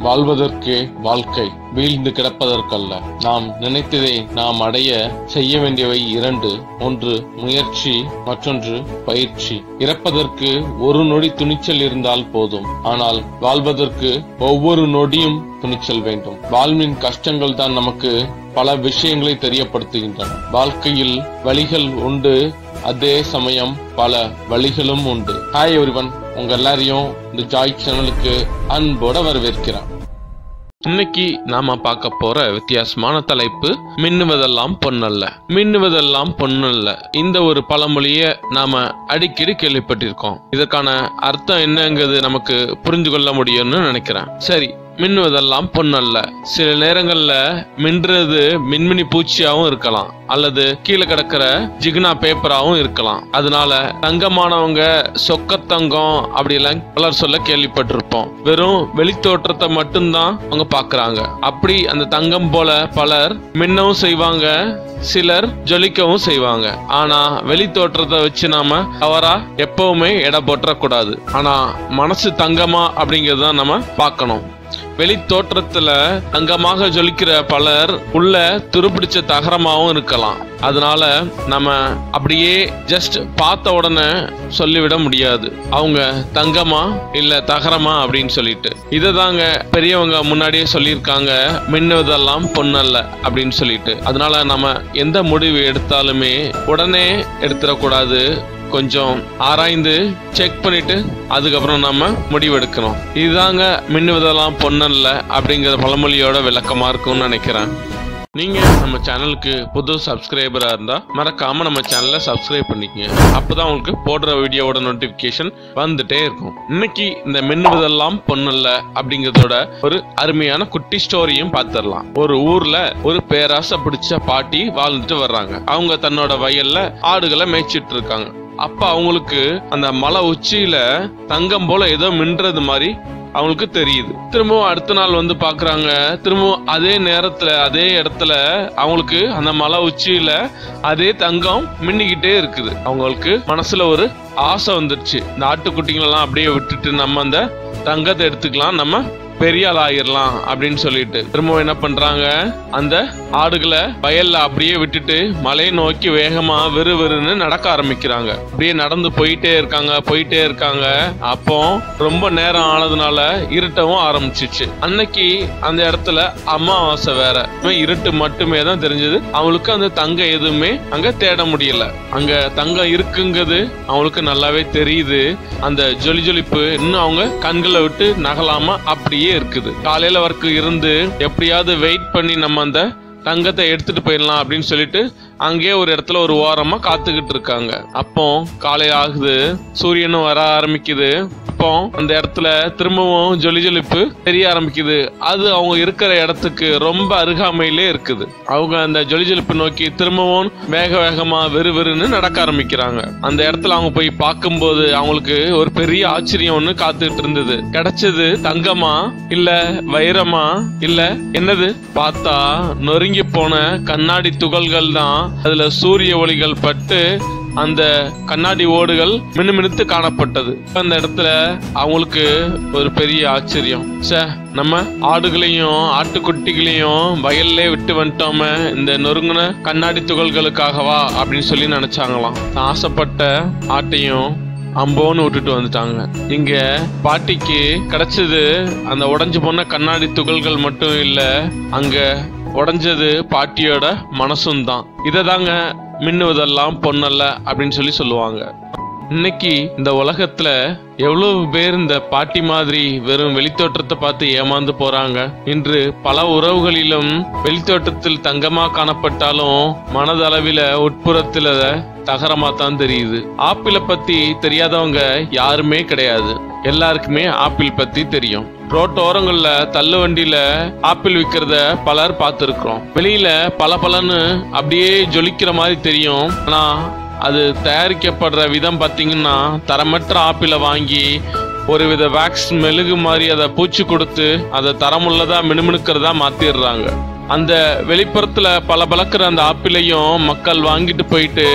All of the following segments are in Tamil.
வாழ்வதற்கே வாழ்க்கை வீழ்ந்து கிடப்பதற்கல்ல நாம் நினைத்ததை நாம் அடைய செய்ய வேண்டியவை இரண்டு ஒன்று முயற்சி மற்றொன்று பயிற்சி இறப்பதற்கு ஒரு நொடி துணிச்சல் இருந்தால் போதும் ஆனால் வாழ்வதற்கு ஒவ்வொரு நொடியும் துணிச்சல் வேண்டும் வாழ்வின் கஷ்டங்கள் தான் நமக்கு பல விஷயங்களை தெரியப்படுத்துகின்றன வாழ்க்கையில் வழிகள் உண்டு அதே சமயம் பல வழிகளும் உண்டு ஹாய் எவ்ரிவன் உங்க எல்லாரையும் இந்த ஜாய் சேனலுக்கு அன்போட வரவேற்கிறேன் இன்னைக்கு நாம பார்க்க போற வித்தியாசமான தலைப்பு மின்னுவதெல்லாம் பொன்னல்ல மின்னுவதெல்லாம் பொன்னல்ல இந்த ஒரு பழமொழிய நாம அடிக்கடி கேள்விப்பட்டிருக்கோம் இதற்கான அர்த்தம் என்னங்கிறது நமக்கு புரிஞ்சு கொள்ள முடியும்னு நினைக்கிறேன் சரி மின்னுவதெல்லாம் பொன்னல்ல சில நேரங்கள்ல மின்றது மின்மினி பூச்சியாவும் இருக்கலாம் அல்லது கீழே கிடக்கிற ஜிகினா பேப்பராவும் இருக்கலாம் அதனால தங்கமானவங்க சொக்க தங்கம் அப்படி எல்லாம் பலர் சொல்ல கேள்விப்பட்டிருப்போம் வெறும் வெளித்தோற்றத்தை மட்டும்தான் அவங்க பாக்குறாங்க அப்படி அந்த தங்கம் போல பலர் மின்னவும் செய்வாங்க சிலர் ஜொலிக்கவும் செய்வாங்க ஆனா வெளி தோற்றத்தை வச்சு நாம தவறா எப்பவுமே எடை போட்டுறக்கூடாது ஆனா மனசு தங்கமா அப்படிங்கறத நம்ம பார்க்கணும் வெளி தோற்றத்துல தங்கமாக ஜொலிக்கிற பலர் உள்ள துருப்பிடிச்ச தகரமாவும் இருக்கலாம் அதனால நம்ம அப்படியே ஜஸ்ட் பார்த்த உடனே சொல்லிவிட முடியாது அவங்க தங்கமா இல்ல தகரமா அப்படின்னு சொல்லிட்டு இதை தாங்க பெரியவங்க முன்னாடியே சொல்லியிருக்காங்க மின்னுவதெல்லாம் பொன்னல்ல அப்படின்னு சொல்லிட்டு அதனால நம்ம எந்த முடிவு எடுத்தாலுமே உடனே எடுத்துடக்கூடாது கொஞ்சம் ஆராய்ந்து செக் பண்ணிட்டு அதுக்கப்புறம் நம்ம முடிவெடுக்கணும் இதுதாங்க மின்னுவதெல்லாம் பொன்னல்ல அப்படிங்கிற பழமொழியோட விளக்கமா இருக்கும்னு நினைக்கிறேன் நீங்க நம்ம சேனலுக்கு புது சப்ஸ்கிரைபரா இருந்தா மறக்காம நம்ம சேனலை சப்ஸ்கிரைப் பண்ணிக்கங்க அப்பதான் உங்களுக்கு போடுற வீடியோவோட நோட்டிபிகேஷன் வந்துட்டே இருக்கும் இன்னைக்கு இந்த மின்னுவதெல்லாம் பொன்னல்ல அப்படிங்கறதோட ஒரு அருமையான குட்டி ஸ்டோரியும் பார்த்துடலாம் ஒரு ஊர்ல ஒரு பேராசை பிடிச்ச பாட்டி வாழ்ந்துட்டு வர்றாங்க அவங்க தன்னோட வயல்ல ஆடுகளை மேய்ச்சிட்டு இருக்காங்க அப்ப அவங்களுக்கு அந்த மலை உச்சியில தங்கம் போல ஏதோ மின்றது மாதிரி அவங்களுக்கு தெரியுது திரும்பவும் அடுத்த நாள் வந்து பாக்குறாங்க திரும்பவும் அதே நேரத்துல அதே இடத்துல அவங்களுக்கு அந்த மலை உச்சியில அதே தங்கம் மின்னிக்கிட்டே இருக்குது அவங்களுக்கு மனசுல ஒரு ஆசை வந்துருச்சு இந்த ஆட்டுக்குட்டிங்களெல்லாம் அப்படியே விட்டுட்டு நம்ம அந்த தங்கத்தை எடுத்துக்கலாம் நம்ம பெரிய ஆள் ஆயிரலாம் அப்படின்னு சொல்லிட்டு திரும்பவும் என்ன பண்றாங்க அந்த ஆடுகளை வயல்ல அப்படியே விட்டுட்டு மலையை நோக்கி வேகமா வெறு வெறுன்னு நடக்க ஆரம்பிக்கிறாங்க அப்படியே நடந்து போயிட்டே இருக்காங்க போயிட்டே இருக்காங்க அப்போ ரொம்ப நேரம் ஆனதுனால இருட்டவும் ஆரம்பிச்சிச்சு அன்னைக்கு அந்த இடத்துல அமாவாசை வேற இருட்டு மட்டுமே தான் தெரிஞ்சது அவங்களுக்கு அந்த தங்கம் எதுவுமே அங்க தேட முடியல அங்க தங்கம் இருக்குங்கிறது அவங்களுக்கு நல்லாவே தெரியுது அந்த ஜொலி ஜொலிப்பு இன்னும் அவங்க கண்களை விட்டு நகலாம அப்படியே இருக்குது காலையில வரைக்கும் இருந்து எப்படியாவது வெயிட் பண்ணி நம்ம அந்த தங்கத்தை எடுத்துட்டு போயிடலாம் அப்படின்னு சொல்லிட்டு அங்கேயே ஒரு இடத்துல ஒரு ஓரமா காத்துக்கிட்டு இருக்காங்க அப்போ காலை ஆகுது சூரியனும் வர ஆரம்பிக்குது அப்போ அந்த இடத்துல திரும்பவும் ஜொலி ஜொலிப்பு தெரிய ஆரம்பிக்குது அது அவங்க இருக்கிற இடத்துக்கு ரொம்ப அருகாமையிலே இருக்குது அவங்க அந்த ஜொலி ஜொலிப்பு நோக்கி திரும்பவும் வேக வேகமா வெறு வெறுன்னு நடக்க ஆரம்பிக்கிறாங்க அந்த இடத்துல அவங்க போய் பார்க்கும்போது அவங்களுக்கு ஒரு பெரிய ஆச்சரியம் ஒண்ணு காத்துக்கிட்டு இருந்தது கிடைச்சது தங்கமா இல்ல வைரமா இல்ல என்னது பார்த்தா நொறுங்கி போன கண்ணாடி துகள்கள் தான் அதுல சூரிய ஒளிகள் பட்டு அந்த கண்ணாடி ஓடுகள் மினுமினுத்து காணப்பட்டது அந்த இடத்துல அவங்களுக்கு ஒரு பெரிய ஆச்சரியம் சே நம்ம ஆடுகளையும் ஆட்டுக்குட்டிகளையும் வயல்லே விட்டு வந்துட்டோமே இந்த நொறுங்கின கண்ணாடி துகள்களுக்காகவா அப்படின்னு சொல்லி நினைச்சாங்களாம் ஆசைப்பட்ட ஆட்டையும் அம்போன்னு விட்டுட்டு வந்துட்டாங்க இங்க பாட்டிக்கு கிடைச்சது அந்த உடைஞ்சு போன கண்ணாடி துகள்கள் மட்டும் இல்ல அங்க உடைஞ்சது பாட்டியோட மனசும் தான் இதை தாங்க மின்னுவதெல்லாம் பொன்னல்ல அப்படின்னு சொல்லி சொல்லுவாங்க இன்னைக்கு இந்த உலகத்துல எவ்வளவு பேர் இந்த பாட்டி மாதிரி வெறும் வெளித்தோற்றத்தை பார்த்து ஏமாந்து போறாங்க இன்று பல உறவுகளிலும் வெளித்தோட்டத்தில் தங்கமா காணப்பட்டாலும் மனதளவில உட்புறத்துல தகரமா தான் தெரியுது ஆப்பிளை பத்தி தெரியாதவங்க யாருமே கிடையாது எல்லாருக்குமே ஆப்பிள் பத்தி தெரியும் ரோட்டோரங்கள்ல தள்ளு வண்டியில ஆப்பிள் விற்கிறத பலர் பார்த்துருக்கிறோம் வெளியில பல பலன்னு அப்படியே ஜொலிக்கிற மாதிரி தெரியும் ஆனா அது தயாரிக்கப்படுற விதம் பார்த்தீங்கன்னா தரமற்ற ஆப்பிளை வாங்கி ஒருவித வேக்ஸ் மெழுகு மாதிரி அதை பூச்சி கொடுத்து அதை தரமுள்ளதா மினுமினுக்கிறதா மாத்திடுறாங்க அந்த வெளிப்புறத்துல பல பழக்கிற அந்த ஆப்பிளையும் மக்கள் வாங்கிட்டு போயிட்டு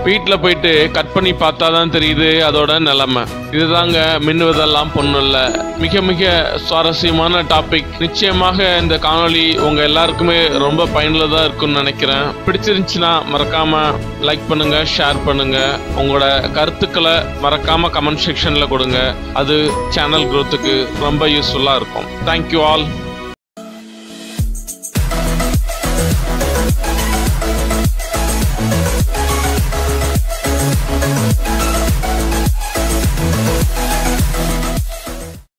வீட்டில் போயிட்டு கட் பண்ணி பார்த்தா தான் தெரியுது அதோட நிலைமை இதுதாங்க மின்னுவதெல்லாம் பொண்ணுல்ல மிக மிக சுவாரஸ்யமான டாபிக் நிச்சயமாக இந்த காணொளி உங்க எல்லாருக்குமே ரொம்ப பயனுள்ளதா இருக்கும்னு நினைக்கிறேன் பிடிச்சிருந்துச்சுன்னா மறக்காம லைக் பண்ணுங்க ஷேர் பண்ணுங்க உங்களோட கருத்துக்களை மறக்காம கமெண்ட் செக்ஷன்ல கொடுங்க அது சேனல் growth-க்கு ரொம்ப யூஸ்ஃபுல்லா இருக்கும் தேங்க்யூ ஆல்